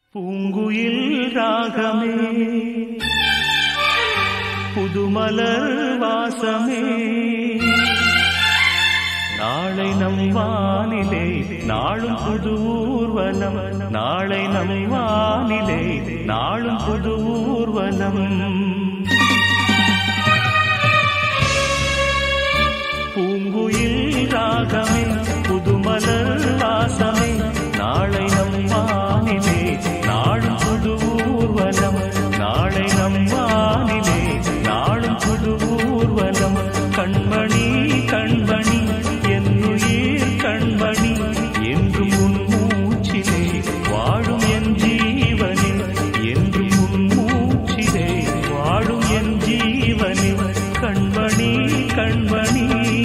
பூங்குயில் ராகமே புதுமலர் வாசமே நாளை நம் வானிலே நாளும் புது ஊர்வலம் நாளை நம் வானிலே நாளும் புது ஊர்வலம் பூங்குயில் ராகமே புதுமலர் வாசமே நாளை நம் வானிலே நாளும் புது ஊர்வலம் நாளை நம் வானிலே நாளும் புது ஊர்வலம் கண்மணி கண்மணி என் உயிர் கண்மணி என்றும் உன் மூச்சிலே வாழும் என் ஜீவனே என்றும் உன் மூச்சிலே வாழும் என் ஜீவனே கண்மணி கண்மணி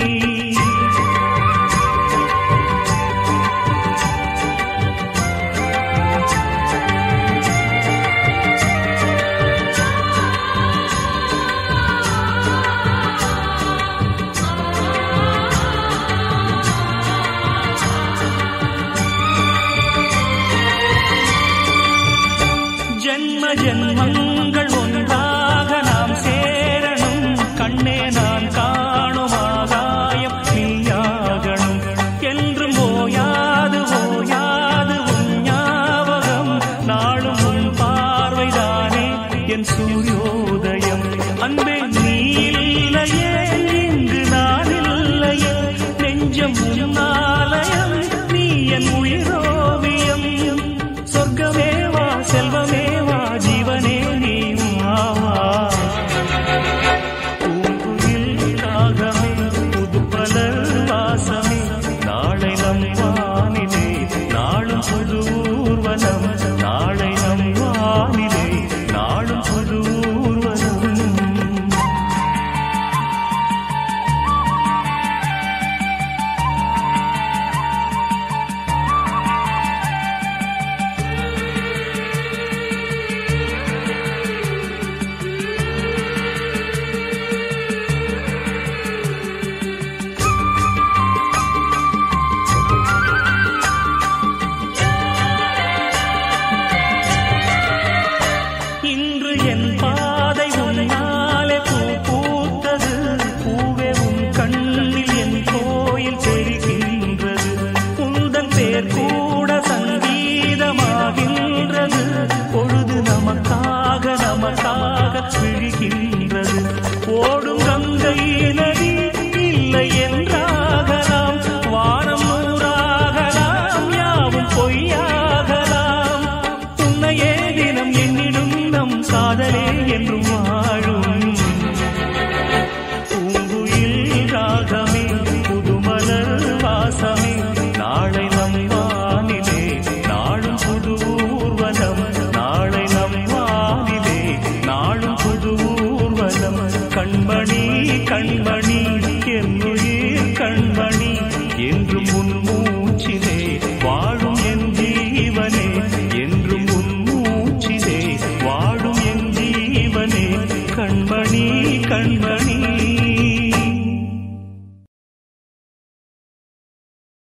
ஜென்ம ஜென்மங்கள் ஒன்றாக நாம் சேரணும் கண்ணே நான் காணும் ஆகாயம் நீயாகணும் என்றும் ஓயாது ஓயாது உன் ஞாபகம் நாளும் உன் பார்வைதானே என் சூரியோதயம் அன்பே நீ இல்லையே இங்கு நான் இல்லையே நெஞ்சம் உன்னாலயம் நீ என் உயிரோவியம் சொர்க்கமேவா செல்வமேவா ஜீவனே நீ வா பூங்குயில் ராகமே புதுப்பலர் வாசமே நாளை நம் வானிலே நாளும் புது ஊர்வலம் நாளை நம் வானிலே நாளும் புது ஊர்வலம் இன்று என் பாதை உன்னாலே பூ பூத்தது பூவே உன் கண்ணில் என் கோயில் தெரிகின்றது உந்தன் பேர் கூட சங்கீதமாகின்றது பொழுது நமக்காக நமக்காக விழுகின்றது ஓடும் கங்கை நதி இல்லை என்றாகலாம் வானம் நூறாகலாம் யாவும் பொய்யாகலாம் உன்னையே தினம் என்னிடும் நம் காதலே என்றும் வாழும் பூங்குயில் ராகமே புதுமலர் வாசமே நாளை நம் வானிலே நாளும் புது ஊர்வலம் நாளை நம் வானிலே நாளும் புது ஊர்வலம் கண்மணி